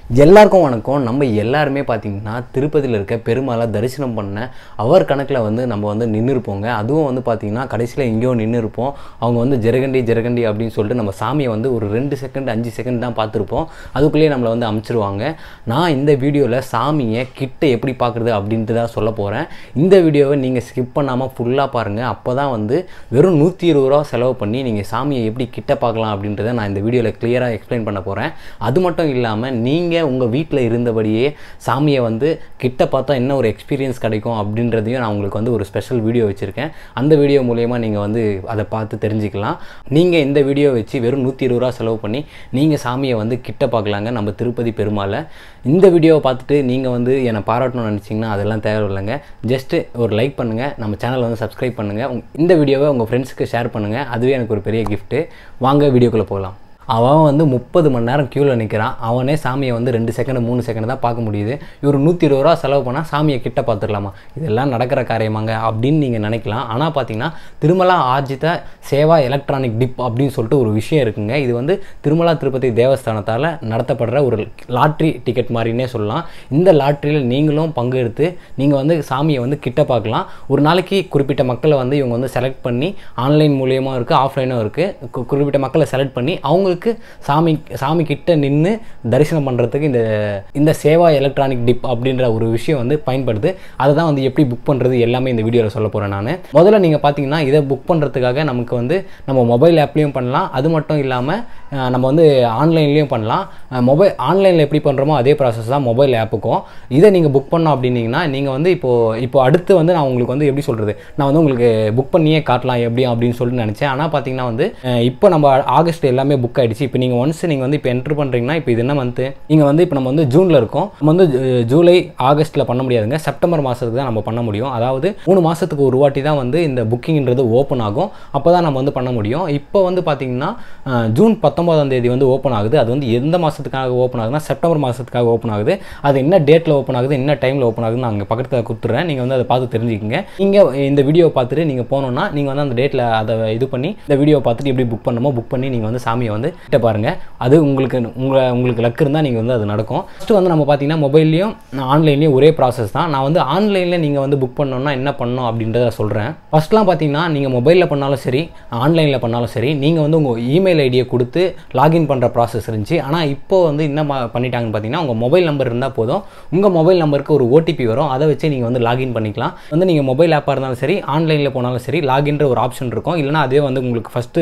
எல்லாருக்கும் வணக்கம் நம்ம எல்லாருமே பார்த்தீங்கன்னா திருப்பதியில் இருக்க பெருமாளை தரிசனம் பண்ண அவர் கணக்கில் வந்து நம்ம வந்து நின்று இருப்போங்க அதுவும் வந்து பார்த்தீங்கன்னா கடைசியில் எங்கேயோ நின்று இருப்போம் அவங்க வந்து ஜெரகண்டி ஜெரகண்டி அப்படின்னு சொல்லிட்டு நம்ம சாமியை வந்து ஒரு ரெண்டு செகண்ட் அஞ்சு செகண்ட் தான் பார்த்துருப்போம் அதுக்குள்ளேயே நம்மளை வந்து அமுச்சிருவாங்க நான் இந்த வீடியோவில் சாமியை கிட்ட எப்படி பார்க்குறது அப்படின்ட்டு தான் சொல்ல போகிறேன் இந்த வீடியோவை நீங்கள் ஸ்கிப் பண்ணாமல் ஃபுல்லாக பாருங்கள் அப்போ தான் வந்து வெறும் நூற்றி இருபது ரூபா செலவு பண்ணி நீங்கள் சாமியை எப்படி கிட்ட பார்க்கலாம் அப்படின்றத நான் இந்த வீடியோவில் கிளியராக எக்ஸ்பிளைன் பண்ண போகிறேன் அது மட்டும் இல்லாமல் நீங்கள் உங்கள் வீட்டில் இருந்தபடியே சாமியை வந்து கிட்ட பார்த்தா என்ன ஒரு எக்ஸ்பீரியன்ஸ் கிடைக்கும் அப்படின்றதையும் நான் உங்களுக்கு வந்து ஒரு ஸ்பெஷல் வீடியோ வச்சுருக்கேன் அந்த வீடியோ மூலயமா நீங்கள் வந்து அதை பார்த்து தெரிஞ்சுக்கலாம் நீங்கள் இந்த வீடியோ வச்சு வெறும் நூற்றி இருபது ரூபா செலவு பண்ணி நீங்கள் சாமியை வந்து கிட்ட பார்க்கலாங்க நம்ம திருப்பதி பெருமாளை இந்த வீடியோவை பார்த்துட்டு நீங்கள் வந்து என்னை பாராட்டணும்னு நினச்சிங்கன்னா அதெல்லாம் தேவையில்லைங்க ஜஸ்ட்டு ஒரு லைக் பண்ணுங்கள் நம்ம சேனலை வந்து சப்ஸ்கிரைப் பண்ணுங்கள் உங்க- இந்த வீடியோவை உங்கள் ஃப்ரெண்ட்ஸுக்கு ஷேர் பண்ணுங்கள் அதுவே எனக்கு ஒரு பெரிய கிஃப்ட்டு வாங்க வீடியோக்குள்ளே போகலாம் அவன் வந்து முப்பது மணி நேரம் க்யூவில் நிற்கிறான் அவனே சாமியை வந்து ரெண்டு செகண்ட் மூணு செகண்ட் தான் பார்க்க முடியுது இவர் நூற்றி இருபது ரூபா செலவு பண்ணால் சாமியை கிட்ட பார்த்துடலாமா இதெல்லாம் நடக்கிற காரியமாங்க அப்படின்னு நீங்கள் நினைக்கலாம் ஆனால் பார்த்தீங்கன்னா திருமலா ஆர்ஜித சேவா எலக்ட்ரானிக் டிப் அப்படின்னு சொல்லிட்டு ஒரு விஷயம் இருக்குங்க இது வந்து திருமலா திருப்பதி தேவஸ்தானத்தால் நடத்தப்படுற ஒரு லாட்ரி டிக்கெட் மாதிரினே சொல்லலாம் இந்த லாட்ரியில் நீங்களும் பங்கு எடுத்து நீங்கள் வந்து சாமியை வந்து கிட்ட பார்க்கலாம் ஒரு நாளைக்கு குறிப்பிட்ட மக்களை வந்து இவங்க வந்து செலக்ட் பண்ணி ஆன்லைன் மூலியமாக இருக்குது ஆஃப்லைனும் இருக்குது குறிப்பிட்ட மக்களை செலக்ட் பண்ணி அவங்களுக்கு சாமி சாமி கிட்ட நின்று தரிசனம் பண்ணுறதுக்கு இந்த இந்த சேவா எலக்ட்ரானிக் டிப் அப்படின்ற ஒரு விஷயம் வந்து பயன்படுது அதை தான் வந்து எப்படி புக் பண்ணுறது எல்லாமே இந்த வீடியோவில் சொல்ல போகிறேன் நான் முதல்ல நீங்கள் பார்த்தீங்கன்னா இதை புக் பண்ணுறதுக்காக நமக்கு வந்து நம்ம மொபைல் ஆப்லேயும் பண்ணலாம் அது மட்டும் இல்லாமல் அஹ், நம்ம வந்து ஆன்லைன்லேயும் பண்ணலாம் மொபைல் ஆன்லைனில் எப்படி பண்ணுறோமோ அதே ப்ராசஸ் தான் மொபைல் ஆப்புக்கும் இதை நீங்கள் புக் பண்ணோம் அப்படின்னீங்கன்னா நீங்கள் வந்து இப்போது இப்போ அடுத்து வந்து நான் உங்களுக்கு வந்து எப்படி சொல்கிறது நான் வந்து உங்களுக்கு புக் பண்ணியே காட்டலாம் எப்படி அப்படின்னு சொல்லிட்டு நினச்சேன் ஆனால் பார்த்தீங்கன்னா வந்து அஹ், இப்போ நம்ம ஆகஸ்ட் எல்லாமே புக் ஆயிடுச்சு இப்போ நீங்கள் ஒன்ஸ் நீங்கள் வந்து இப்போ என்ட்ரு பண்ணுறீங்கன்னா இப்போ இது என்ன மந்த்து நீங்கள் வந்து இப்போ நம்ம வந்து ஜூனில் இருக்கோம் நம்ம வந்து ஜூ- ஜூலை ஆகஸ்ட்டில் பண்ண முடியாதுங்க செப்டம்பர் மாதத்துக்கு தான் நம்ம பண்ண முடியும் அதாவது மூணு மாதத்துக்கு ஒரு வாட்டி தான் வந்து இந்த புக்கிங்ன்றது ஓப்பன் ஆகும் அப்போ தான் நம்ம வந்து பண்ண முடியும் இப்போ வந்து பார்த்தீங்கன்னா அஹ், ஜூன் பத்தொன்பதாம் தேதி வந்து ஓப்பன் ஆகுது அது வந்து எந்த மாதத்துக்காக ஓப்பன் ஆகுதுன்னா செப்டம்பர் மாதத்துக்காக ஓப்பன் ஆகுது அது என்ன டேட்டில் ஓப்பன் ஆகுது என்ன டைமில் ஓப்பன் ஆகுதுன்னு நான் அங்கே பக்கத்தில் கொடுத்துட்றேன் நீங்கள் வந்து அதை பார்த்து தெரிஞ்சுக்கங்க நீங்கள் இந்த வீடியோ பார்த்துட்டு நீங்கள் போனோன்னா நீங்கள் வந்து அந்த டேட்டில் அதை இது பண்ணி இந்த வீடியோ பார்த்துட்டு எப்படி புக் பண்ணணுமோ புக் பண்ணி நீங்கள் வந்து சாமியை வந்து கிட்ட பாருங்கள் அது உங்களுக்கு உங்களை உங்களுக்கு லக் இருந்தால் நீங்கள் வந்து அது நடக்கும் ஃபஸ்ட்டு வந்து நம்ம பார்த்தீங்கன்னா மொபைல்லையும் ஆன்லைன்லேயும் ஒரே ப்ராசஸ் தான் நான் வந்து ஆன்லைனில் நீங்கள் வந்து புக் பண்ணணும்னா என்ன பண்ணணும் அப்படின்றத சொல்கிறேன் ஃபஸ்ட்லாம் பார்த்தீங்கன்னா நீங்கள் மொபைலில் பண்ணாலும் சரி ஆன்லைனில் பண்ணாலும் சரி நீங்கள் வந்து உங்கள் இமெயில் ஐடியை கொடுத்து லாகின் பண்ணுற ப்ராசஸ் இருந்துச்சு ஆனால் இப்போ வந்து என்ன மா- பண்ணிட்டாங்கன்னு பார்த்தீங்கன்னா உங்கள் மொபைல் நம்பர் இருந்தால் போதும் உங்கள் மொபைல் நம்பருக்கு ஒரு ஓடிபி வரும் அதை வச்சு நீங்கள் வந்து லாகின் பண்ணிக்கலாம் வந்து நீங்கள் மொபைல் ஆப்பாக இருந்தாலும் சரி ஆன்லைனில் போனாலும் சரி லாகின்ற ஒரு ஆப்ஷன் இருக்கும் இல்லைனா அதே வந்து உங்களுக்கு ஃபஸ்ட்டு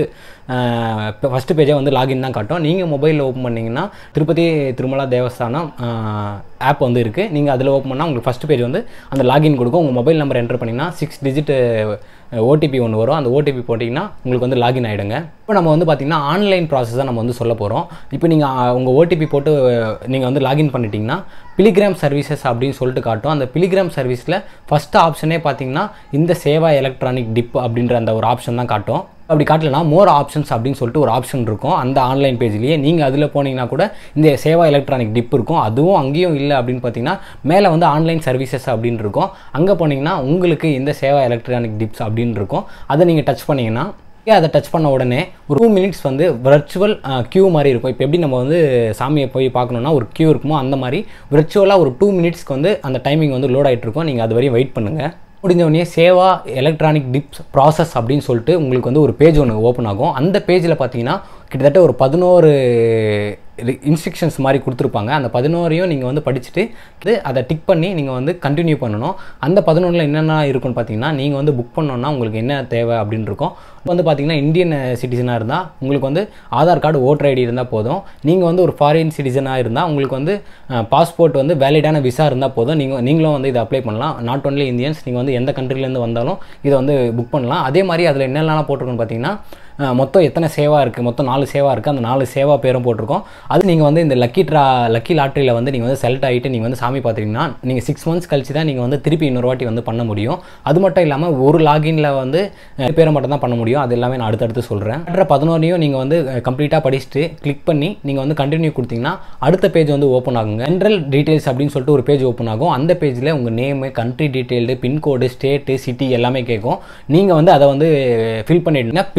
ஃபஸ்ட்டு பேஜே வந்து லாகின் தான் காட்டும் நீங்கள் மொபைலில் ஓப்பன் பண்ணிங்கன்னா திருப்பதி திருமலா தேவஸ்தானம் ஆப் வந்து இருக்குது நீங்கள் அதில் ஓப்பன் பண்ணால் உங்களுக்கு ஃபஸ்ட் பேஜ் வந்து அந்த லாகின் கொடுக்கும் உங்கள் மொபைல் நம்பர் என்டர் பண்ணிங்கன்னா சிக்ஸ் டிஜிட் ஓடிபி ஒன்று வரும் அந்த ஓடிபி போட்டிங்கன்னா உங்களுக்கு வந்து லாகின் ஆகிடுங்க இப்போ நம்ம வந்து பார்த்திங்கன்னா ஆன்லைன் ப்ராசஸ் தான் நம்ம வந்து சொல்ல போகிறோம் இப்போ நீங்கள் உங்கள் ஓடிபி போட்டு நீங்கள் வந்து லாகின் பண்ணிட்டீங்கன்னா பிலிகிராம் சர்வீசஸ் அப்படின்னு சொல்லிட்டு காட்டும் அந்த பிலிகிராம் சர்வீஸில் ஃபஸ்ட்டு ஆப்ஷனே பார்த்தீங்கன்னா இந்த சேவா எலக்ட்ரானிக் டிப் அப்படின்ற அந்த ஒரு ஆப்ஷன் தான் காட்டும் அப்படி காட்டலனா மோர் ஆப்ஷன்ஸ் அப்படின்னு சொல்லிட்டு ஒரு ஆப்ஷன் இருக்கும் அந்த ஆன்லைன் பேஜ்லேயே நீங்கள் அதில் போனீங்கன்னா கூட இந்த சேவா எலக்ட்ரானிக் டிப் இருக்கும் அதுவும் அங்கேயும் இல்லை அப்படின்னு பார்த்தீங்கன்னா மேலே வந்து ஆன்லைன் சர்வீசஸ் அப்படின்னு இருக்கும் அங்கே போனீங்கன்னா உங்களுக்கு இந்த சேவா எலக்ட்ரானிக் டிப்ஸ் அப்படின்னு இருக்கும் அதை நீங்கள் டச் பண்ணீங்கன்னா அதை டச் பண்ண உடனே ஒரு டூ மினிட்ஸ் வந்து விர்ச்சுவல் க்யூ மாதிரி இருக்கும் இப்போ எப்படி நம்ம வந்து சாமியை போய் பார்க்கணுன்னா ஒரு க்யூ இருக்குமோ அந்த மாதிரி விர்ச்சுவலாக ஒரு டூ மினிட்ஸ்க்கு வந்து அந்த டைமிங் வந்து லோட் ஆகிட்டு இருக்கும் நீங்கள் அது வரையும் வெயிட் பண்ணுங்கள் முடிஞ்ச உடனே சேவா எலக்ட்ரானிக் டிப்ஸ் ப்ராசஸ் அப்படின்னு சொல்லிட்டு உங்களுக்கு வந்து ஒரு பேஜ் ஒன்று ஓப்பன் ஆகும் அந்த பேஜில் பார்த்தீங்கன்னா கிட்டத்தட்ட ஒரு பதினோரு இன்ஸ்ட்ரக்ஷன்ஸ் மாதிரி கொடுத்துருப்பாங்க அந்த பதினோரையும் நீங்கள் வந்து படிச்சுட்டு இது அதை டிக் பண்ணி நீங்கள் வந்து கண்டினியூ பண்ணணும் அந்த பதினொன்றில் என்னென்ன இருக்குன்னு பார்த்தீங்கன்னா நீங்கள் வந்து புக் பண்ணோன்னா உங்களுக்கு என்ன தேவை அப்படின்னு இருக்கும் வந்து பார்த்தீங்கன்னா இந்தியன் சிட்டிசனாக இருந்தால் உங்களுக்கு வந்து ஆதார் கார்டு ஓட்டர் ஐடி இருந்தால் போதும் நீங்கள் வந்து ஒரு ஃபாரின் சிட்டிசனாக இருந்தால் உங்களுக்கு வந்து பாஸ்போர்ட் வந்து வேலிடான விசா இருந்தால் போதும் நீங்கள் நீங்களும் வந்து இதை அப்ளை பண்ணலாம் நாட் ஒன்லி இந்தியன்ஸ் நீங்கள் வந்து எந்த கண்ட்ரிலேருந்து வந்தாலும் இதை வந்து புக் பண்ணலாம் அதே மாதிரி அதில் என்னென்னலாம் போட்டிருக்குன்னு பார்த்தீங்கன்னா அஹ், மொத்தம் எத்தனை சேவா இருக்குது மொத்தம் நாலு சேவா இருக்குது அந்த நாலு சேவா பேரும் போட்டிருக்கோம் அது நீங்கள் வந்து இந்த லக்கி ட்ரா லக்கி லாட்ரியில் வந்து நீங்கள் வந்து செலக்ட் ஆகிட்டு நீங்கள் வந்து சாமி பார்த்துட்டீங்கன்னா நீங்கள் சிக்ஸ் மந்த்ஸ் கழிச்சு தான் நீங்கள் வந்து திருப்பி இன்னொரு வாட்டி வந்து பண்ண முடியும் அது மட்டும் இல்லாமல் ஒரு லாகின்ல வந்து அஹ், பேரை மட்டும் தான் பண்ண முடியும் அது எல்லாமே நான் அடுத்தடுத்து சொல்கிறேன் அடுத்த பதினோரையும் நீங்கள் வந்து கம்ப்ளீட்டாக படிச்சுட்டு கிளிக் பண்ணி நீங்கள் வந்து கண்டினியூ கொடுத்தீங்கன்னா அடுத்த பேஜ் வந்து ஓப்பன் ஆகுங்க ஜென்ரல் டீடைல்ஸ் அப்படின்னு சொல்லிட்டு ஒரு பேஜ் ஓப்பன் ஆகும் அந்த பேஜில் உங்கள் name country detailed pin code state city எல்லாமே கேட்கும் நீங்கள் வந்து அதை வந்து ஃபில் பண்ணிட்டீங்கன்னா பிலிகிராம்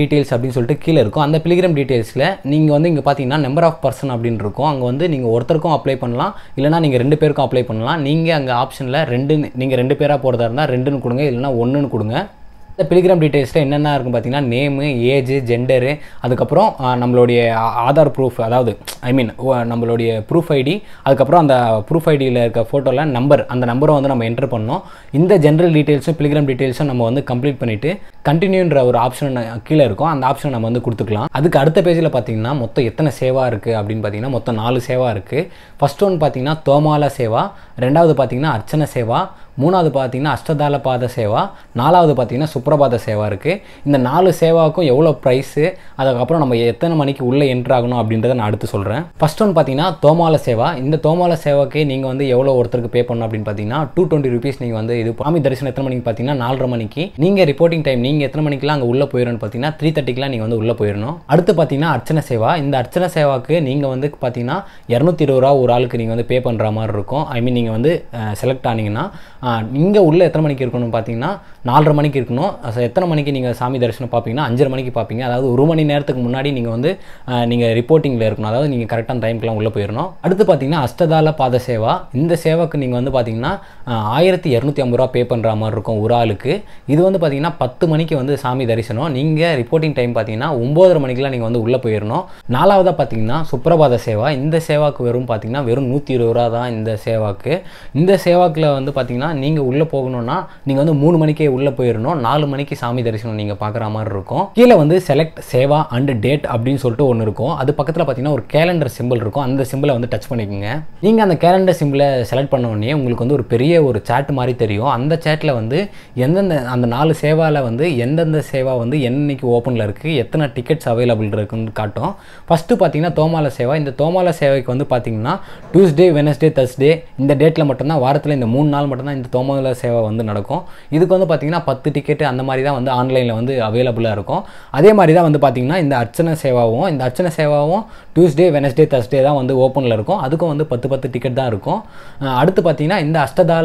டீட்டெயில்ஸ் அப்படின்னு சொல்லிட்டு கீழே இருக்கும் அந்த பிலிகிராம் டீட்டெயில்ஸில் நீங்கள் வந்து இங்கே பார்த்தீங்கன்னா நம்பர் ஆஃப் பர்சன் அப்படின்னு இருக்கும் அங்கே வந்து நீங்கள் ஒருத்தருக்கும் அப்ளை பண்ணலாம் இல்லைனா நீங்கள் ரெண்டு பேருக்கும் அப்ளை பண்ணலாம் நீங்கள் அங்கே ஆப்ஷனில் ரெண்டு நீங்கள் ரெண்டு பேராக போகிறதா இருந்தால் ரெண்டுன்னு கொடுங்க இல்லைனா ஒன்றுன்னு கொடுங்க இந்த பிலிகிராம் டீட்டெயில்ஸில் என்னென்ன இருக்கும் பார்த்தீங்கன்னா நேமு ஏஜ் ஜெண்டரு அதுக்கப்புறம் ஆ, நம்மளுடைய ஆ- ஆதார் ப்ரூஃப் அதாவது ஐ மீன் நம்மளுடைய ப்ரூஃப் ஐடி அதுக்கப்புறம் அந்த ப்ரூஃப் ஐடியில் இருக்க ஃபோட்டோவில் நம்பர் அந்த நம்பரை வந்து நம்ம என்டர் பண்ணோம் இந்த ஜென்ரல் டீட்டெயில்ஸும் பிலிகிராம் டீட்டெயில்ஸும் நம்ம வந்து கம்ப்ளீட் பண்ணிவிட்டு கண்டினியூன்ற ஒரு ஆப்ஷன் கீழே இருக்கும் அந்த ஆப்ஷன் நம்ம வந்து கொடுத்துக்கலாம் அதுக்கு அடுத்த பேஜில் பார்த்தீங்கன்னா மொத்தம் எத்தனை சேவா இருக்குது அப்படின்னு பார்த்தீங்கன்னா மொத்தம் நாலு சேவா இருக்குது ஃபர்ஸ்ட் ஒன் பார்த்தீங்கன்னா தோமால சேவா ரெண்டாவது பார்த்தீங்கன்னா அர்ச்சனை சேவா மூணாவது பார்த்தீங்கன்னா அஷ்டதால பாத சேவா நாலாவது பார்த்தீங்கன்னா சுப்ரபாத சேவா இருக்குது இந்த நாலு சேவாவுக்கும் எவ்வளோ ப்ரைஸு அதுக்கப்புறம் நம்ம எத்தனை மணிக்கு உள்ளே என்ட்ரு ஆகணும் அப்படின்றத நான் அடுத்து சொல்கிறேன் ஃபர்ஸ்ட் ஒன் பார்த்தீங்கன்னா தோமால சேவா இந்த தோமால சேவாக்கு நீங்கள் வந்து எவ்வளோ ஒருத்தருக்கு பே பண்ணணும் அப்படின்னு பார்த்தீங்கன்னா டூ டுவெண்ட்டி ருபீஸ் நீங்கள் வந்து இது சாமி தரிசனம் எத்தனை மணிக்கு பார்த்தீங்கன்னா நாலரை மணிக்கு நீங்கள் ரிப்போர்ட்டிங் டைம் நீங்கள் எத்தனை மணிக்கெலாம் அங்கே உள்ளே போயிடணும்னு பார்த்தீங்கன்னா த்ரீ தேர்ட்டிக்கெலாம் நீங்கள் வந்து உள்ளே போயிடணும் அடுத்து பார்த்தீங்கன்னா அர்ச்சனை சேவா இந்த அர்ச்சனை சேவாக்கு நீங்கள் வந்து பார்த்தீங்கன்னா இரநூத்தி இருபது ரூபா ஒரு ஆளுக்கு நீங்கள் வந்து பே பண்ணுற மாதிரி இருக்கும் ஐ மீன் நீங்கள் வந்து செலக்ட் ஆனீங்கன்னா இங்கே உள்ள எத்தனை மணிக்கு இருக்கணும்னு பார்த்தீங்கன்னா நாலரை மணிக்கு இருக்கணும் அஹ் எத்தனை மணிக்கு நீங்கள் சாமி தரிசனம் பார்ப்பீங்கன்னா அஞ்சரை மணிக்கு பார்ப்பீங்க அதாவது ஒரு மணி நேரத்துக்கு முன்னாடி நீங்கள் வந்து நீங்கள் ரிப்போர்ட்டிங்கில் இருக்கணும் அதாவது நீங்கள் கரெக்டான டைம்க்குலாம் உள்ளே போயிடணும் அடுத்து பார்த்தீங்கன்னா அஷ்டதால பாத சேவா இந்த சேவாக்கு நீங்கள் வந்து பார்த்தீங்கன்னா ஆயிரத்தி இரநூத்தி ஐம்பது ரூபா பே பண்ணுற மாதிரி இருக்கும் ஒரு ஆளுக்கு இது வந்து பார்த்தீங்கன்னா பத்து மணிக்கு வந்து சாமி தரிசனம் நீங்கள் ரிப்போர்ட்டிங் டைம் பார்த்தீங்கன்னா ஒம்போதரை மணிக்கெலாம் நீங்கள் வந்து உள்ளே போயிடணும் நாலாவதாக பார்த்தீங்கன்னா சுப்ரபாத சேவா இந்த சேவாக்கு வெறும் பார்த்தீங்கன்னா வெறும் நூற்றி இருபது ரூபா தான் இந்த சேவாக்கு இந்த சேவாக்கில் வந்து பார்த்தீங்கன்னா நீங்கள் உள்ளே போகணும்னா நீங்கள் வந்து மூணு மணிக்கே உள்ளே போயிடணும் நாலு மணிக்கு சாமி தரிசனம் நீங்கள் பார்க்குற மாதிரி இருக்கும் கீழே வந்து செலக்ட் சேவா அண்ட் டேட் அப்படின்னு சொல்லிட்டு ஒன்று இருக்கும் அது பக்கத்தில் பார்த்தீங்கன்னா ஒரு கேலண்டர் சிம்பிள் இருக்கும் அந்த சிம்பிளை வந்து டச் பண்ணிக்கோங்க நீங்கள் அந்த கேலண்டர் சிம்பிளை செலக்ட் பண்ண உடனே உங்களுக்கு வந்து ஒரு பெரிய ஒரு சேட் மாதிரி தெரியும் அந்த சேட்டில் வந்து எந்தெந்த அந்த நாலு சேவாவில் வந்து எந்தெந்த சேவா வந்து என்னைக்கு ஓப்பனில் இருக்குது எத்தனை டிக்கெட்ஸ் அவைலபிள் இருக்குன்னு காட்டும் ஃபஸ்ட்டு பார்த்தீங்கன்னா தோமால சேவா இந்த தோமால சேவைக்கு வந்து பார்த்தீங்கன்னா டியூஸ்டே வெனஸ்டே தர்ஸ்டே இந்த டேட்டில் மட்டும்தான் வாரத்தில் இந்த மூணு நாள் மட்டும்தான் இந்த தோமால சேவை வந்து நடக்கும் இதுக்கு வந்து பார்த்தீங்கன்னா பத்து டிக்கெட்டு அந்த மாதிரி தான் வந்து ஆன்லைனில் வந்து அவைலபிளாக இருக்கும் அதே மாதிரி தான் வந்து பார்த்தீங்கன்னா இந்த அர்ச்சனை சேவாவும் இந்த அர்ச்சனை சேவாவும் டியூஸ்டே வெனஸ்டே தர்ஸ்டே தான் வந்து ஓப்பனில் இருக்கும் அதுக்கும் வந்து பத்து பத்து டிக்கெட் தான் இருக்கும் அஹ் அடுத்து பார்த்தீங்கன்னா இந்த அஷ்டதால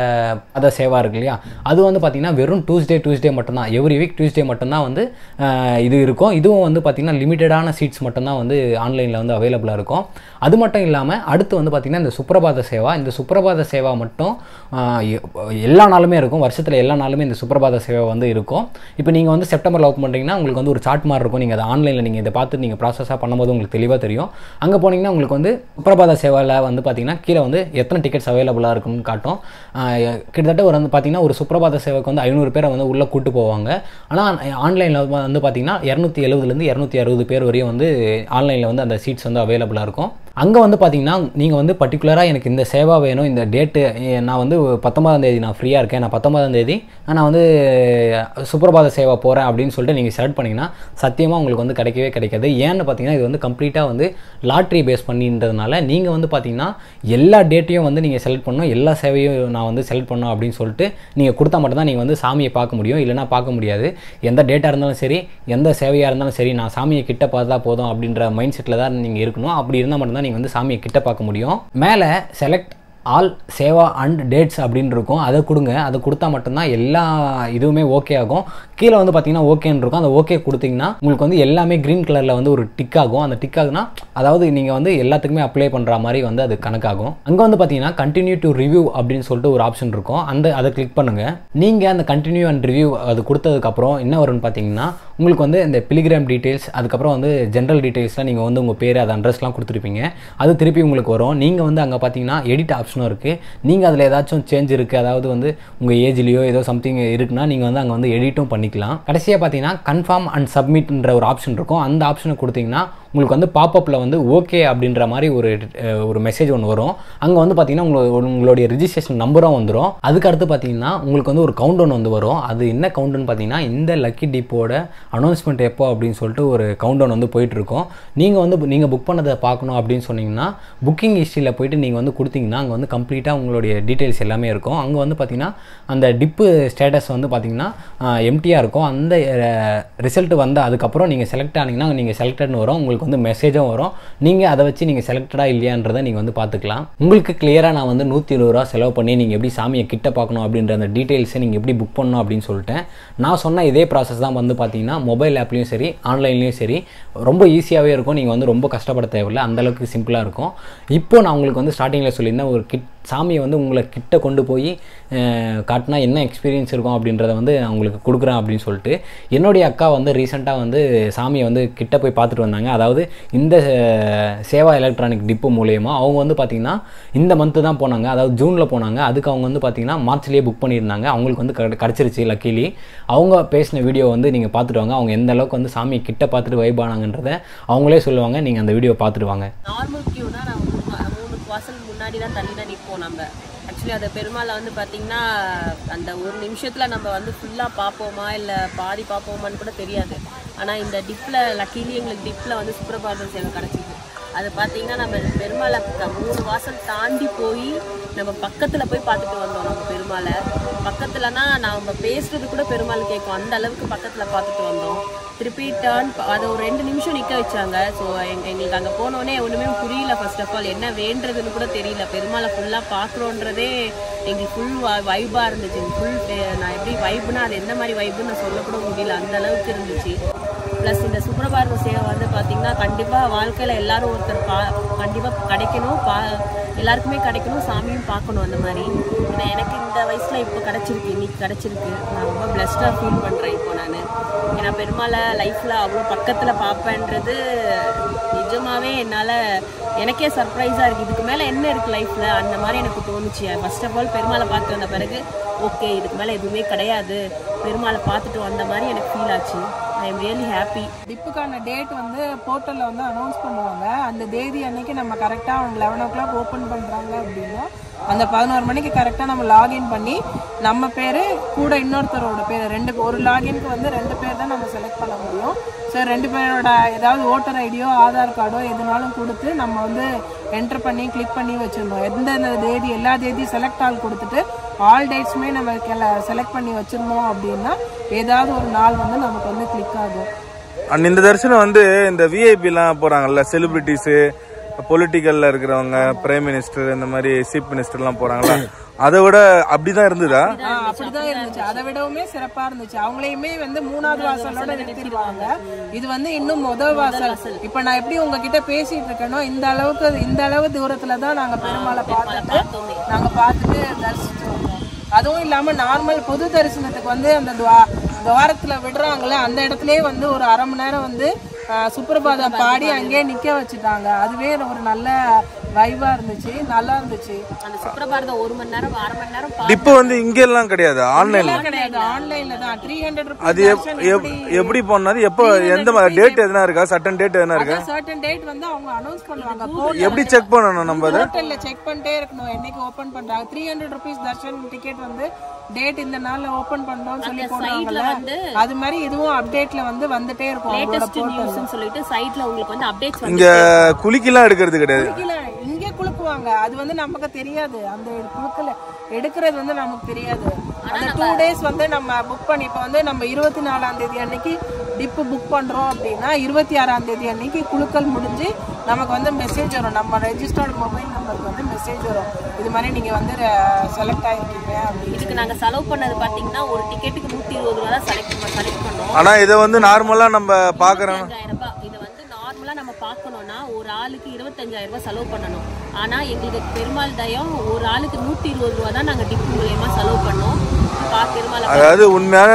அத சேவா இருக்கு இல்லையா அது வந்து பார்த்தீங்கன்னா வெறும் டியூஸ்டே டியூஸ்டே மட்டும்தான் எவ்ரி வீக் டியூஸ்டே மட்டும்தான் வந்து அஹ் இது இருக்கும் இதுவும் வந்து பார்த்தீங்கன்னா லிமிட்டடான சீட்ஸ் மட்டும்தான் வந்து ஆன்லைனில் வந்து அவைலபிளாக இருக்கும் அது மட்டும் இல்லாமல் அடுத்து வந்து பார்த்தீங்கன்னா இந்த சுப்ரபாத சேவா இந்த சுப்ரபாத சேவா மட்டும் ஆஹ் எ- எல்லா நாளுமே இருக்கும் வருஷத்தில் எல்லா நாளுமே இந்த சுப்ரபாத சேவை வந்து இருக்கும் இப்போ நீங்கள் வந்து செப்டம்பரில் ஓப்பன் பண்ணுறீங்கன்னா உங்களுக்கு வந்து ஒரு சார்ட் மாதிரி இருக்கும் நீங்கள் அதை ஆன்லைனில் நீங்கள் இதை பார்த்து நீங்கள் ப்ராசஸாக பண்ணும்போது உங்களுக்கு தெளிவாக தெரியும் அங்கே போனீங்கன்னா உங்களுக்கு வந்து சுப்ரபாத சேவையில் வந்து பார்த்தீங்கன்னா கீழே வந்து எத்தனை டிக்கெட்ஸ் அவைலபிளாக இருக்குன்னு காட்டும் ஆஹ் கிட்டத்தட்ட ஒரு வந்து பார்த்தீங்கன்னா ஒரு சுப்ரபாத சேவைக்கு வந்து ஐநூறு பேரை வந்து உள்ளே கூட்டு போவாங்க ஆனால் ஆன்லைனில் வந்து பார்த்தீங்கன்னா இரநூத்தி எழுபதுலேருந்து இரநூத்தி அறுபது பேர் வரையும் வந்து ஆன்லைனில் வந்து அந்த சீட்ஸ் வந்து அவைலபிளாக இருக்கும் அங்கே வந்து பார்த்தீங்கன்னா நீங்கள் வந்து பர்டிகுலராக எனக்கு இந்த சேவா வேணும் இந்த டேட்டு நான் வந்து பத்தொன்பதாம் தேதி நான் ஃப்ரீயாக இருக்கேன் நான் பத்தொன்பதாம் தேதி நான் வந்து சுப்ரபாத சேவா போகிறேன் அப்படின்னு சொல்லிட்டு நீங்கள் செலக்ட் பண்ணிங்கன்னா சத்தியமாக உங்களுக்கு வந்து கிடைக்கவே கிடைக்காது ஏன்னு பார்த்தீங்கன்னா இது வந்து கம்ப்ளீட்டாக வந்து லாட்ரி பேஸ் பண்ணின்றதுனால நீங்கள் வந்து பார்த்தீங்கன்னா எல்லா டேட்டையும் வந்து நீங்கள் செலக்ட் பண்ணணும் எல்லா சேவையும் நான் வந்து செலக்ட் பண்ணணும் அப்படின்னு சொல்லிட்டு நீங்கள் கொடுத்தா மட்டும்தான் நீங்கள் வந்து சாமியை பார்க்க முடியும் இல்லைன்னா பார்க்க முடியாது எந்த டேட்டாக இருந்தாலும் சரி எந்த சேவையாக இருந்தாலும் சரி நான் சாமியை கிட்ட பார்த்தா போதும் அப்படின்ற மைண்ட் செட்டில் தான் நீங்கள் இருக்கணும் அப்படி இருந்தால் மட்டும்தான் நீங்கள் வந்து சாமியை கிட்ட பார்க்க முடியும் மேலே select all seva and dates அப்படின்னு இருக்கும் அதை கொடுங்க அதை கொடுத்தா மட்டும்தான் எல்லா இதுவுமே ஓகே ஆகும் கீழே வந்து பார்த்தீங்கன்னா ஓகேன்னு இருக்கும் அந்த ஓகே கொடுத்தீங்கன்னா உங்களுக்கு வந்து எல்லாமே க்ரீன் கலரில் வந்து ஒரு டிக் ஆகும் அந்த டிக் ஆகுனா அதாவது நீங்கள் வந்து எல்லாத்துக்குமே அப்ளை பண்ணுற மாதிரி வந்து அது கணக்காகும் அங்கே வந்து பார்த்தீங்கன்னா கண்டினியூ டு ரிவ்யூ அப்படின்னு சொல்லிட்டு ஒரு ஆப்ஷன் இருக்கும் அந்த அதை கிளிக் பண்ணுங்கள் நீங்கள் அந்த கண்டினியூ அண்ட் ரிவ்யூ அது கொடுத்ததுக்கப்புறம் என்ன வரும்னு பார்த்தீங்கன்னா உங்களுக்கு வந்து இந்த பிலிகிராம் டீட்டெயில்ஸ் அதுக்கப்புறம் வந்து ஜென்ரல் டீட்டெயில்ஸ்லாம் நீங்கள் வந்து உங்கள் பேர் அது அட்ரஸ்லாம் கொடுத்துருப்பீங்க அது திருப்பி உங்களுக்கு வரும் நீங்கள் வந்து அங்கே பார்த்தீங்கன்னா எடிட் ஆப்ஷனும் இருக்குது நீங்கள் அதில் ஏதாச்சும் சேஞ்ச் இருக்குது அதாவது வந்து உங்கள் ஏஜ்லேயோ ஏதோ சம்திங் இருக்குன்னா நீங்கள் வந்து அங்கே வந்து எடிட்டும் பண்ணிக்கலாம் கடைசியாக பார்த்தீங்கன்னா கன்ஃபார்ம் அண்ட் சப்மிட்ன்ற ஒரு ஆப்ஷன் இருக்கும் அந்த ஆப்ஷனை கொடுத்தீங்கன்னா உங்களுக்கு வந்து பாப்பப்பில் வந்து ஓகே அப்படின்ற மாதிரி ஒரு அஹ், ஒரு மெசேஜ் ஒன்று வரும் அங்கே வந்து பார்த்தீங்கன்னா உங்களோட உங்களுடைய ரிஜிஸ்ட்ரேஷன் நம்பரும் வந்துடும் அதுக்கு அடுத்து பார்த்தீங்கன்னா உங்களுக்கு வந்து ஒரு கவுண்டவுன் வந்து வரும் அது என்ன கவுண்டவுன் பார்த்தீங்கன்னா இந்த லக்கி டிப்போட அனௌன்ஸ்மெண்ட் எப்போ அப்படின்னு சொல்லிட்டு ஒரு கவுண்டவுன் வந்து போயிட்டு இருக்கும் நீங்கள் வந்து நீங்கள் புக் பண்ணதை பார்க்கணும் அப்படின்னு சொன்னீங்கன்னா புக்கிங் ஹிஸ்ட்ரியில் போயிட்டு நீங்கள் வந்து கொடுத்தீங்கன்னா அங்கே வந்து கம்ப்ளீட்டாக உங்களுடைய டீட்டெயில்ஸ் எல்லாமே இருக்கும் அங்கே வந்து பார்த்தீங்கன்னா அந்த டிப்பு ஸ்டேட்டஸ் வந்து பார்த்தீங்கன்னா எம்டியாக இருக்கும் அந்த ரிசல்ட் வந்த அதுக்கப்புறம் நீங்கள் செலக்ட் ஆனீங்கன்னா நீங்கள் செலக்டட்னு வரும் உங்களுக்கு உங்களுக்கு வந்து மெசேஜும் வரும் நீங்கள் அதை வச்சு நீங்கள் செலக்டடாக இல்லையான்றதை நீங்கள் வந்து பார்த்துக்கலாம் உங்களுக்கு கிளியராக நான் வந்து நூற்றி இருபது ரூபா செலவு பண்ணி நீங்கள் எப்படி சாமியை கிட்ட பார்க்கணும் அப்படின்ற அந்த டீட்டெயில்ஸை நீங்கள் எப்படி புக் பண்ணணும் அப்படின்னு சொல்லிட்டேன் நான் சொன்ன இதே ப்ராசஸ் தான் வந்து பார்த்தீங்கன்னா மொபைல் ஆப்லேயும் சரி ஆன்லைன்லேயும் சரி ரொம்ப ஈஸியாகவே இருக்கும் நீங்கள் வந்து ரொம்ப கஷ்டப்பட தேவையில்லை அந்தளவுக்கு சிம்பிளாக இருக்கும் இப்போ நான் உங்களுக்கு வந்து ஸ்டார்டிங்கில் சொல்லியிருந்தேன் ஒரு கிட் சாமியை வந்து உங்களை கிட்ட கொண்டு போய் அஹ், காட்டினா என்ன எக்ஸ்பீரியன்ஸ் இருக்கும் அப்படின்றத வந்து நான் உங்களுக்கு கொடுக்குறேன் அப்படின்னு சொல்லிட்டு என்னுடைய அக்கா வந்து ரீசெண்டாக வந்து சாமியை வந்து கிட்ட போய் பார்த்துட்டு வந்தாங்க அதாவது இந்த அஹ், சேவா எலக்ட்ரானிக் டிப்போ மூலயமா அவங்க வந்து பார்த்திங்கன்னா இந்த மந்த்து தான் போனாங்க அதாவது ஜூனில் போனாங்க அதுக்கு அவங்க வந்து பார்த்திங்கன்னா மார்ச்லேயே புக் பண்ணியிருந்தாங்க அவங்களுக்கு வந்து கிட- கிடச்சிருச்சு லக்கிலி அவங்க பேசின வீடியோ வந்து நீங்கள் பார்த்துட்டு வாங்க அவங்க எந்த அளவுக்கு வந்து சாமியை கிட்ட பார்த்துட்டு வைப் ஆனாங்கன்றதை அவங்களே சொல்லுவாங்க நீங்கள் அந்த வீடியோ பார்த்துட்டு வாங்க நார்மல் கியூனா நான் மூணு வா- மூணு வாசல் முன்னாடி தான் தள்ளி தான் நிற்போம் நம்ம ஆக்சுவலி அந்த பெருமாளை வந்து பார்த்தீங்கன்னா அந்த ஒரு நிமிஷத்தில் நம்ம வந்து ஃபுல்லாக பார்ப்போமா இல்லை பாதி பார்ப்போமான்னு கூட தெரியாது ஆனால் இந்த டிப்பில் லக்கிலி எங்களுக்கு டிப்பில் வந்து சுப்பிரபாதம் சேவை கிடச்சிது அது பார்த்தீங்கன்னா நம்ம பெருமாளை க- மூணு வாசல் தாண்டி போய் நம்ம பக்கத்தில் போய் பார்த்துட்டு வந்தோம் நம்ம பெருமாளை பக்கத்துலனா நம்ம பேசுறது கூட பெருமாள் கேட்கும் அந்த அளவுக்கு பக்கத்தில் பார்த்துட்டு வந்தோம் திருப்பி டேர்ன் அதை ஒரு ரெண்டு நிமிஷம் நிற்க வச்சாங்க ஸோ எங்களுக்கு அங்கே போனோடனே ஒன்றுமே புரியல ஃபர்ஸ்ட் ஆஃப் ஆல் என்ன வேண்டுறதுன்னு கூட தெரியல பெருமாளை ஃபுல்லாக பார்க்குறோன்றதே எங்களுக்கு ஃபுல் வைபாக இருந்துச்சு ஃபுல் நான் எப்படி வைப்புனா அது எந்த மாதிரி வைப்புன்னு நான் சொல்லக்கூட முடியல அந்த அளவுக்கு இருந்துச்சு ப்ளஸ் இந்த சுப்பிரபாரத சேவை வந்து பார்த்திங்கன்னா கண்டிப்பாக வாழ்க்கையில் எல்லாரும் ஒருத்தர் பா கண்டிப்பாக கிடைக்கணும் பா எல்லாருக்குமே கிடைக்கணும் சாமியும் பார்க்கணும் அந்த மாதிரி ஏன்னா எனக்கு இந்த வயசில் இப்போ கிடச்சிருக்கு இன்னைக்கு கிடச்சிருக்கு நான் ரொம்ப பிளஸ்டாக ஃபீல் பண்ணுறேன் இப்போ நான் ஏன்னா பெருமாளை லைஃப்பில் அவ்வளோ பக்கத்தில் பார்ப்பேன்றது நிஜமாவே என்னால் எனக்கே சர்ப்ரைஸாக இருக்குது இதுக்கு மேலே என்ன இருக்குது லைஃப்பில் அந்த மாதிரி எனக்கு தோணுச்சு ஃபர்ஸ்ட் ஆஃப் ஆல் பெருமாளை பார்த்து வந்த பிறகு ஓகே இதுக்கு மேலே எதுவுமே கிடையாது பெருமாளை பார்த்துட்டு வந்த மாதிரி எனக்கு ஃபீல் ஆச்சு ஐ எம் ரியலி ஹாப்பி டிப்புக்கான டேட் வந்து போர்ட்டலில் வந்து அனௌன்ஸ் பண்ணுவாங்க அந்த தேதி அன்னைக்கு நம்ம கரெக்டாக அவங்க லெவன் ஓ கிளாக் ஓப்பன் பண்ணுறாங்க அப்படின்னா அந்த பதினோரு மணிக்கு கரெக்டாக நம்ம லாகின் பண்ணி நம்ம பேர் கூட இன்னொருத்தரோட பேர் ரெண்டு ஒரு லாகின்க்கு வந்து ரெண்டு பேர் தான் நம்ம செலக்ட் பண்ண முடியும் ஸோ ரெண்டு பேரோட ஏதாவது ஓட்டர் ஐடியோ ஆதார் கார்டோ எதுனாலும் கொடுத்து நம்ம வந்து என்டர் பண்ணி கிளிக் பண்ணி வச்சிருந்தோம் எந்தெந்த தேதி எல்லா தேதி செலக்ட் ஆள் கொடுத்துட்டு ஆல் டேட்ஸுமே நம்ம செலக்ட் பண்ணி வச்சிருந்தோம் அப்படின்னா ஏதாவது ஒரு நாள் வந்து நமக்கு வந்து கிளிக் ஆகும் அண்ட் இந்த தரிசனம் வந்து இந்த விஐபிலாம் போறாங்கல்ல செலிபிரிட்டிஸ் பொலிட்டிக்கல்ல இருக்கிறவங்க பிரைம் மினிஸ்டர் இந்த மாதிரி சீஃப் மினிஸ்டர்லாம் போறாங்கல்ல அதை விட அப்படிதான் இருந்ததா ஆ, அப்படிதான் இருந்துச்சு அதை விடவுமே சிறப்பா இருந்துச்சு அவங்களையுமே வந்து மூணாவது வாசலோட நிறுத்திடுவாங்க இது வந்து இன்னும் முதல் வாசல் இப்ப நான் எப்படி உங்ககிட்ட பேசிட்டு இருக்கேனோ இந்த அளவுக்கு இந்த அளவு தூரத்துல தான் நாங்க பெருமாளை பார்த்துட்டு நாங்க பார்த்துட்டு தரிசிச்சு வந்தோம் அதுவும் இல்லாம நார்மல் பொது தரிசனத்துக்கு வந்து அந்த துவா துவாரத்துல விடுறாங்கல்ல அந்த இடத்துலயே வந்து ஒரு அரை மணி நேரம் வந்து ஆ, சுப்ரபாதம் பாடி அங்கேயே நிக்க வச்சுட்டாங்க அதுவே ஒரு நல்ல வைபா இருந்துச்சு நல்லா இருந்துச்சு அந்த சுப்பிரபாரதம் ஒரு மணி நேரம் அரை மணி நேரம் பா- இப்போ வந்து இங்க எல்லாம் கிடையாது ஆன்லைன்ல இதெல்லாம் கிடையாது ஆன்லைன்ல தான் த்ரீ ஹண்ட்ரட் அது எப்- எப்- எப்படி போனது எப்போ எந்த டேட் எதுனா இருக்கா சட்டன் டேட் எதுனா இருக்கா சர்டன் டேட் வந்து அவங்க அனௌன்ஸ் பண்ணுவாங்க எப்படி செக் பண்ணணும் நம்ம அதை போர்ட்டல்ல செக் பண்ணிட்டே இருக்கணும் என்னைக்கு ஓபன் பண்றாங்க three hundred rupees darshan ticket வந்து டேட் இந்த நாள்ல ஓபன் பண்றோம்னு சொல்லி போடுறாங்கல்ல வந்து அது மாதிரி இதுவும் அப்டேட்ல வந்து வந்துட்டே இருக்கும் அவங்களோட லேட்டஸ்ட் நியூஸ்னு சொல்லிட்டு சைட்ல உங்களுக்கு வந்து அப்டேட்ஸ் வந்து இங்க குளிக்கெல்லாம் எடுக்கிறது கிடையாது குலுக்கல இங்க குலுக்குவாங்க அது வந்து நமக்கு தெரியாது அந்த குலுக்கல எடுக்கிறது வந்து நமக்கு தெரியாது அந்த டூ டேஸ் வந்து நம்ம புக் பண்ணி இப்போ வந்து நம்ம இருபத்தி நாலாம் தேதி அன்னைக்கு டிப்பு புக் பண்றோம் அப்படின்னா இருபத்தி ஆறாம் தேதி அன்னைக்கு குலுக்கல் முடிஞ்சு நமக்கு வந்து மெசேஜ் வரும் நம்ம ரெஜிஸ்டர்ட் மொபைல் நம்பருக்கு வந்து மெசேஜ் வரும் இது மாதிரி நீங்க வந்து செலக்ட் ஆகிருக்கீங்க அப்படின்னு இதுக்கு நாங்க செலவு பண்ணது பாத்தீங்கன்னா ஒரு டிக்கெட்டுக்கு நூத்தி இருபது ரூபா தான் செலக்ட் செலக்ட் பண்ணோம் ஆனா இதை வந்து நார்மலா நம்ம பாக்குறோம் இருபத்தஞ்சாயிரம் ரூபாய் இதை வந்து நார்மலா நம்ம பார்க்கணும்னா ஒரு ஆளுக்கு இருபத்தஞ்சாயிரம் ரூபாய் செலவு பண்ணணும் ஆனா எங்களுக்கு பெருமாள் தயம் ஒரு ஆளுக்கு நூத்தி இருபது ரூபா தான் நாங்க டிப் மூலியமா செலவு பண்ணோம் பா பெருமாளை பா- அதாவது உண்மையான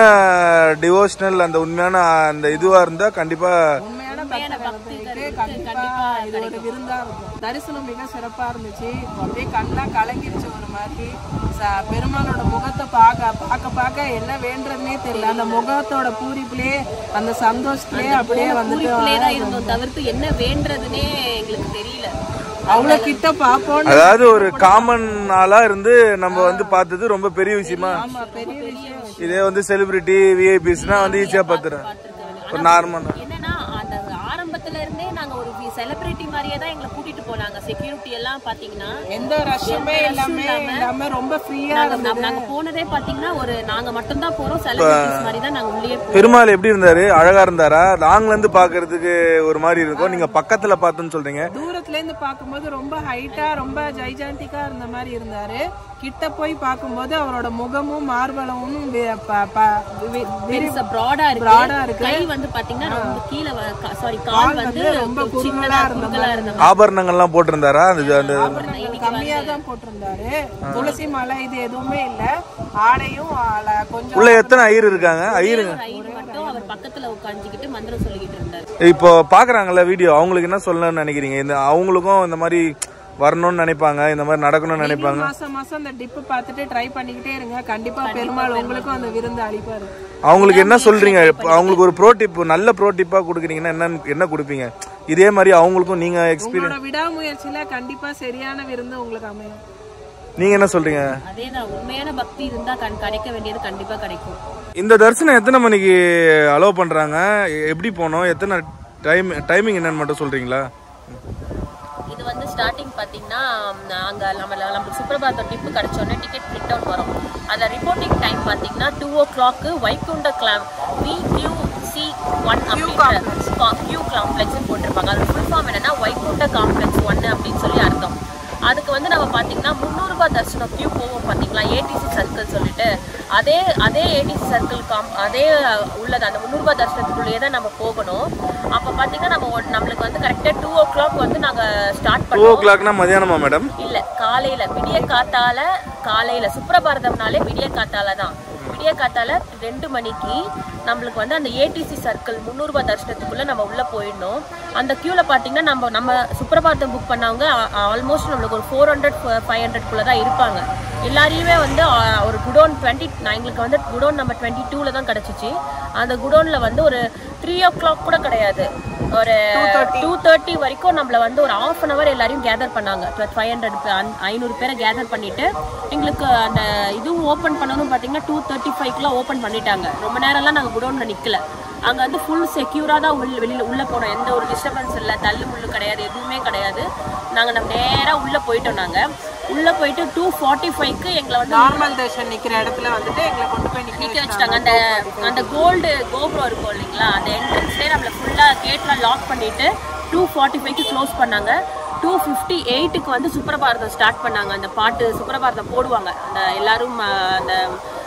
டிவோஷனல் அந்த உண்மையான அந்த இதுவா இருந்தா கண்டிப்பா உண்மையான பக்தர்களுக்கு கண்டிப்பா இது ஒரு விருந்தா இருக்கும் தரிசனம் மிக சிறப்பா இருந்துச்சு அப்படியே கண்ணெல்லாம் கலங்கிருச்சு ஒரு மாதிரி ச- பெருமாளோட முகத்தை பார்க்க பார்க்க பார்க்க என்ன வேண்டுறதுனே தெரியல அந்த முகத்தோட பூரிப்புலயே அந்த சந்தோஷத்திலே அப்படியே வந்துட்டு குறிப்பிலே தான் இருந்தோம் தவிர்த்து என்ன வேண்டுறதுனே எங்களுக்கு தெரியல அவ்வளவு கிட்ட பார்ப்போம் அதாவது ஒரு காமன் ஆளா இருந்து நம்ம வந்து பார்த்தது ரொம்ப பெரிய விஷயமா ஆமா பெரிய விஷயம் இதே வந்து செலிபிரிட்டி விஐபிஸ்னா வந்து ஈஸியா பார்த்துறேன் ஒரு நார்மல் என்னன்னா அந்த ஆரம்பத்துல இருந்தே நாங்க ஒரு செலிபிரிட்டி மாதிரியே தான் எங்களை கூட்டிட்டு போனாங்க செக்யூரிட்டி எல்லாம் பாத்தீங்கன்னா எந்த ரஷ்ஷுமே எல்லாமே இல்லாம ரொம்ப ஃப்ரீயா நாங்க நாங்க- நாங்க போனதே பாத்தீங்கன்னா ஒரு நாங்க மட்டும் தான் போறோம் செலிபிரிட்டிஸ் மாதிரி தான் நாங்க உள்ளே போறோம் பெருமாள் எப்படி இருந்தாரு அழகா இருந்தாரா லாங்ல இருந்து பாக்குறதுக்கு ஒரு மாதிரி இருக்கும் நீங்க பக்கத்துல பார்த்துன்னு சொல்றீங்க தூரத்துல இருந்து பார்க்கும்போது ரொம்ப ஹைட்டா ரொம்ப ஜைஜாண்டிக்கா இருந்த மாதிரி இருந்தாரு கிட்ட போய் பார்க்கும்போது அவரோட முகமும் மார்பளமும் வி- ப- ப- வி- வி- பெருசா ப்ராடா இருக்கு Broad-ஆ இருக்கு. கை வந்து பாத்தீங்கன்னா ரொம்ப கீழே சாரி கால் வந்து ரொம்ப சின்னதா குறுகலா இருந்த மாதிரி ஆபரணங்கள்லாம் போட்டிருந்தாரா அந்த அந்த ஆபரணங்கள் கம்மியா தான் போட்டிருந்தாரு துளசி மாலை இது எதுவுமே இல்ல ஆடையும் ஆல- கொஞ்சம் உள்ள எத்தனை ஐயர் இருக்காங்க ஐயர் ஒரு ஐடு மட்டும் அவர் பக்கத்துல உட்காந்துக்கிட்டு மந்திரம் சொல்லிக்கிட்டு இருந்தாரு இப்போ பாக்குறாங்கல்ல வீடியோ அவங்களுக்கு என்ன சொல்லணும்னு நினைக்கிறீங்க இந்த அவங்களுக்கும் இந்த மாதிரி வரணும்னு நினைப்பாங்க இந்த மாதிரி நடக்கணும்னு நினைப்பாங்க மாசம் மாசம் அந்த டிப்பு பார்த்துட்டு ட்ரை பண்ணிக்கிட்டே இருங்க கண்டிப்பா பெருமாள் உங்களுக்கும் அந்த விருந்து அளிப்பாரு அவங்களுக்கு என்ன சொல்றீங்க இப்ப அவங்களுக்கு ஒரு ப்ரோ டிப் நல்ல ப்ரோ டிப்பா கொடுக்குறீங்கன்னா என்ன என்ன கொடுப்பீங்க இதே மாதிரி அவங்களுக்கும் நீங்க எக்ஸ்பீரியன்ஸ் உங்களோட விடாமுயற்சியில கண்டிப்பா சரியான விருந்து உங்களுக்கு அமையும் நீங்க என்ன சொல்றீங்க அதேதான் உண்மையான பக்தி இருந்தா கண் கிடைக்க வேண்டியது கண்டிப்பா கிடைக்கும் இந்த தரிசனம் எத்தனை மணிக்கு அலோவ் பண்றாங்க எ- எப்படி போனோம் எத்தனை டைம் டைமிங் என்னன்னு மட்டும் சொல்றீங்களா இது வந்து ஸ்டார்டிங் பார்த்தீங்கன்னா அங்க நம்ம நமக்கு சுப்ரபாதம் டிப்பு கிடைச்சோடனே டிக்கெட் பிரிண்ட் அவுட் வரும் அதில் ரிப்போர்ட்டிங் டைம் பார்த்தீங்கன்னா டூ ஓ கிளாக்கு வைகுண்ட கிளாம் வி கியூ சி ஒன் அப்படின்ற கியூ காம்ப்ளெக்ஸ்னு போட்டிருப்பாங்க அது ஃபுல் ஃபார்ம் என்னன்னா வைகுண்ட காம்ப்ளெக்ஸ் ஒன்று அப்படின்னு சொல்லி அர்த்தம் அதுக்கு வந்து நம்ம பார்த்தீங்கன்னா முந்நூறுபா தர்ஷனம் கியூ போவோம் பார்த்தீங்களா ஏடிசி சர்க்கிள் சொல்லிட்டு அதே அதே ஏடிசி சர்க்கிள் காம் அதே உள்ளது அந்த முந்நூறுபா தர்ஷனத்துக்குள்ளேயே தான் நம்ம போகணும் அப்போ பார்த்தீங்கன்னா நம்ம ஒன்- நம்மளுக்கு வந்து கரெக்டாக டூ ஓ கிளாக் வந்து நாங்கள் ஸ்டார்ட் டூ ஓ பண்ணுவோம் கிளாக்னா மதியானமா மேடம் இல்ல காலையில விடிய காத்தால காலையில சுப்ரபாரதம்னாலே விடிய காத்தால தான் விடிய காத்தால ரெண்டு மணிக்கு நம்மளுக்கு வந்து அந்த ஏடிசி சர்க்கிள் முந்நூறுபா தர்ஷனத்துக்குள்ள நம்ம உள்ள போயிடணும் அந்த கியூல பாத்தீங்கன்னா நம்ம நம்ம சுப்ரபாரதம் புக் பண்ணவங்க ஆல்மோஸ்ட் நம்மளுக்கு ஒரு ஃபோர் ஹண்ட்ரட் ஃபைவ் ஹண்ட்ரட்குள்ள தான் இருப்பாங்க எல்லாரையுமே வந்து ஆ, ஒரு குடோன் டுவெண்ட்டி எங்களுக்கு வந்து குடோன் நம்ம டுவெண்ட்டி டூல தான் கிடைச்சிச்சு அந்த குடோன்ல வந்து ஒரு த்ரீ ஓ கிளாக் கூட கிடையாது ஒரு டூ தேர்ட்டி வரைக்கும் நம்மள வந்து ஒரு ஆஃப் அன் அவர் எல்லாரையும் கேதர் பண்ணாங்க ஃபைவ் ஹண்ட்ரட் ஐநூறு பேரை கேதர் பண்ணிட்டு எங்களுக்கு அந்த இதுவும் ஓப்பன் பண்ணணும் பார்த்தீங்கன்னா டூ தேர்ட்டி ஃபைவ்க்குலாம் ஓப்பன் பண்ணிட்டாங்க ரொம்ப நேரம்லாம் நாங்கள் குடோனில் நிற்கல அங்கே வந்து ஃபுல் செக்யூராக தான் உள்ள வெளியில் உள்ளே போனோம் எந்த ஒரு டிஸ்டர்பன்ஸ் இல்லை தள்ளு முள்ளு கிடையாது எதுவுமே கிடையாது நாங்கள் நம்ம நேராக உள்ளே போயிட்டோம் நாங்கள் உள்ளே போயிட்டு டூ ஃபார்ட்டி ஃபைவ்க்கு எங்களை வந்து நார்மல் தர்ஷன் நிக்கிற இடத்துல வந்துட்டு எங்களை கொண்டு போய் நிக்க நிக்க வச்சுட்டாங்க அந்த அந்த கோல்டு கோபுரம் இருக்கும் இல்லைங்களா அந்த என்ட்ரன்ஸ்லேயே நம்மளை ஃபுல்லாக கேட்லாம் லாக் பண்ணிட்டு டூ ஃபார்ட்டி ஃபைவ்க்கு க்ளோஸ் பண்ணாங்க டூ ஃபிஃப்டி எயிட்டுக்கு வந்து சுப்ரபாரதம் ஸ்டார்ட் பண்ணாங்க அந்த பாட்டு சுப்ரபாரதம் போடுவாங்க அந்த எல்லாரும் அஹ், அந்த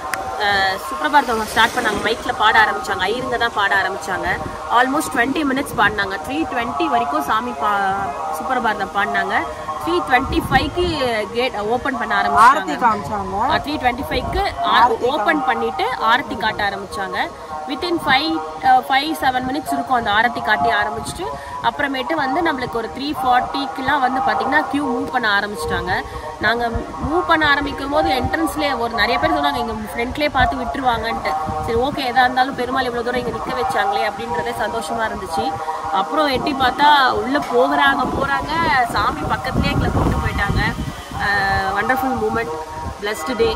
அஹ், சுப்ரபாரதம் ஸ்டார்ட் பண்ணாங்க மைக்கில் பாட ஆரம்பிச்சாங்க ஐயருங்க தான் பாட ஆரம்பிச்சாங்க ஆல்மோஸ்ட் டுவெண்ட்டி மினிட்ஸ் பாடினாங்க த்ரீ டுவெண்ட்டி வரைக்கும் சாமி பா சுப்ரபாரதம் பாடினாங்க த்ரீ டுவெண்ட்டி ஃபைவ்க்கு கேட் ஓப்பன் பண்ண ஆரத்தி ஆரம்பிச்சாங்க காமிச்சாங்க த்ரீ டுவெண்ட்டி ஃபைவ்க்கு ஓப்பன் பண்ணிட்டு ஆரத்தி காட்ட ஆரம்பிச்சாங்க within five five seven minutes இருக்கும் அந்த ஆரத்தி காட்டி ஆரம்பிச்சுட்டு அப்புறமேட்டு வந்து நம்மளுக்கு ஒரு த்ரீ ஃபார்ட்டிக்குலாம் வந்து பார்த்தீங்கன்னா க்யூ மூவ் பண்ண ஆரம்பிச்சிட்டாங்க நாங்கள் மூவ் பண்ண ஆரம்பிக்கும் போது என்ட்ரன்ஸ்லேயே ஒரு நிறைய பேர் சொன்னாங்க இங்கே ஃப்ரண்ட்லேயே பார்த்து விட்டுருவாங்கன்ட்டு சரி ஓகே எதாக இருந்தாலும் பெருமாள் இவ்வளோ தூரம் இங்கே நிற்க வச்சாங்களே அப்படின்றதே சந்தோஷமா இருந்துச்சு அப்புறம் எட்டி பார்த்தா உள்ளே போகிறாங்க போகிறாங்க சாமி பக்கத்துலேயே எங்களை கூப்பிட்டு போயிட்டாங்க வண்டர்ஃபுல் மூமெண்ட் பிளஸ்டு டே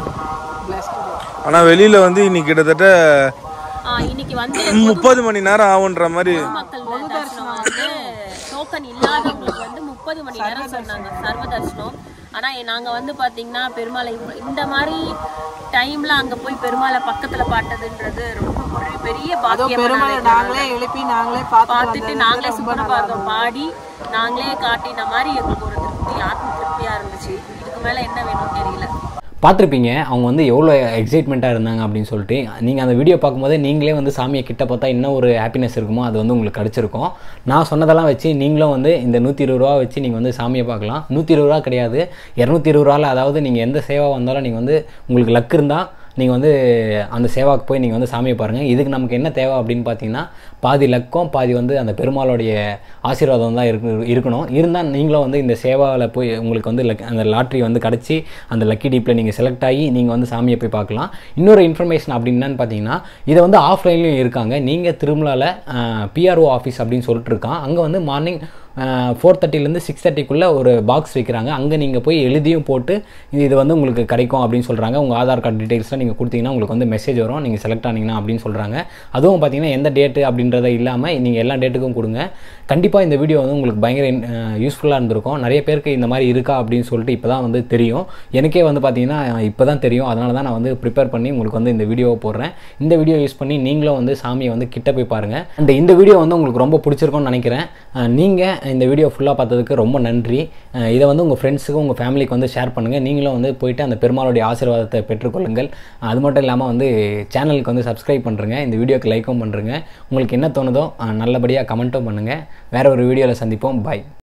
ஆனா வெளியில வந்து இன்னைக்கு கிட்டத்தட்ட இன்னைக்கு வந்து முப்பது மணி நேரம் ஆகுன்ற மாதிரி மக்கள் தரிசனம் வந்து டோக்கன் இல்லாதவங்களுக்கு வந்து முப்பது மணி நேரம் சொன்னாங்க சர்வ தரிசனம் ஆனா எ- நாங்க வந்து பாத்தீங்கன்னா பெருமாளை இவ்வ- இந்த மாதிரி டைம்ல அங்க போய் பெருமாளை பக்கத்துல பாட்டதுன்றது ரொம்ப ஒரு பெரிய பாக்கியம் பெருமாளை நாங்களே எழுப்பி நாங்களே பார்த்து பார்த்துட்டு நாங்களே சுப்பிரபாதம் பாடி நாங்களே காட்டின மாதிரி எங்களுக்கு ஒரு திருப்தி ஆத்ம திருப்தியா இருந்துச்சு இதுக்கு மேல என்ன வேணும்னு தெரியல பார்த்துருப்பீங்க அவங்க வந்து எவ்வளோ எக்ஸைட்மெண்ட்டாக இருந்தாங்க அப்படின்னு சொல்லிட்டு நீங்கள் அந்த வீடியோ பார்க்கும்போதே நீங்களே வந்து சாமியை கிட்ட பார்த்தா என்ன ஒரு ஹாப்பினஸ் இருக்குமோ அது வந்து உங்களுக்கு கிடச்சிருக்கும் நான் சொன்னதெல்லாம் வச்சு நீங்களும் வந்து இந்த நூற்றி இருபது ரூபா வச்சு நீங்கள் வந்து சாமியை பார்க்கலாம் நூற்றி இருபது ரூபா கிடையாது இரநூத்தி இருபது ரூபாவில் அதாவது நீங்கள் எந்த சேவா வந்தாலும் நீங்கள் வந்து உங்களுக்கு லக் இருந்தால் நீங்கள் வந்து அந்த சேவாக்கு போய் நீங்கள் வந்து சாமியை பாருங்கள் இதுக்கு நமக்கு என்ன தேவை அப்படின்னு பார்த்தீங்கன்னா பாதி லக்கம் பாதி வந்து அந்த பெருமாளுடைய ஆசீர்வாதம் தான் இருக்கு இருக்கணும் இருந்தால் நீங்களும் வந்து இந்த சேவாவில் போய் உங்களுக்கு வந்து லக் அந்த லாட்ரி வந்து கிடச்சி அந்த லக்கி டீப்பில் நீங்கள் செலக்ட் ஆகி நீங்கள் வந்து சாமியை போய் பார்க்கலாம் இன்னொரு இன்ஃபர்மேஷன் அப்படி என்னன்னு பார்த்தீங்கன்னா இதை வந்து ஆஃப்லைன்லேயும் இருக்காங்க நீங்கள் திருமலாவில் பிஆர்ஓ ஆஃபீஸ் அப்படின்னு சொல்லிட்டு இருக்கான் அங்கே வந்து மார்னிங் ஃபோர் தேர்ட்டிலேருந்து சிக்ஸ் தேர்ட்டிக்குள்ளே ஒரு பாக்ஸ் வைக்கிறாங்க அங்கே நீங்கள் போய் எழுதியும் போட்டு இது இது வந்து உங்களுக்கு கிடைக்கும் அப்படின்னு சொல்கிறாங்க உங்கள் ஆதார் கார்டு டீட்டெயில்ஸ்லாம் நீங்கள் கொடுத்தீங்கன்னா உங்களுக்கு வந்து மெசேஜ் வரும் நீங்கள் செலக்ட் ஆனீங்கன்னா அப்படின்னு சொல்கிறாங்க அதுவும் பார்த்தீங்கன்னா எந்த டேட்டு அப்படின்றத இல்லாமல் நீங்கள் எல்லா டேட்டுக்கும் கொடுங்க கண்டிப்பாக இந்த வீடியோ வந்து உங்களுக்கு பயங்கர யூஸ்ஃபுல்லாக இருந்திருக்கும் நிறைய பேருக்கு இந்த மாதிரி இருக்கா அப்படின்னு சொல்லிட்டு இப்போ தான் வந்து தெரியும் எனக்கே வந்து பார்த்தீங்கன்னா இப்போ தான் தெரியும் அதனால தான் நான் வந்து ப்ரிப்பேர் பண்ணி உங்களுக்கு வந்து இந்த வீடியோவை போடுறேன் இந்த வீடியோ யூஸ் பண்ணி நீங்களும் வந்து சாமியை வந்து கிட்ட போய் பாருங்கள் அண்ட் இந்த வீடியோ வந்து உங்களுக்கு ரொம்ப பிடிச்சிருக்கும்னு நினைக்கிறேன் நீங்கள் இந்த வீடியோ ஃபுல்லாக பார்த்ததுக்கு ரொம்ப நன்றி அஹ் இதை வந்து உங்கள் ஃப்ரெண்ட்ஸுக்கு உங்கள் ஃபேமிலிக்கு வந்து ஷேர் பண்ணுங்கள் நீங்களும் வந்து போயிட்டு அந்த பெருமாளுடைய ஆசீர்வாதத்தை பெற்றுக்கொள்ளுங்கள் அது மட்டும் இல்லாமல் வந்து சேனலுக்கு வந்து சப்ஸ்கிரைப் பண்ணுறங்க இந்த வீடியோக்கு லைக்கும் பண்ணுறங்க உங்களுக்கு என்ன தோணுதோ அஹ் நல்லபடியாக கமெண்ட்டும் பண்ணுங்கள் வேற ஒரு வீடியோவில் சந்திப்போம் பாய்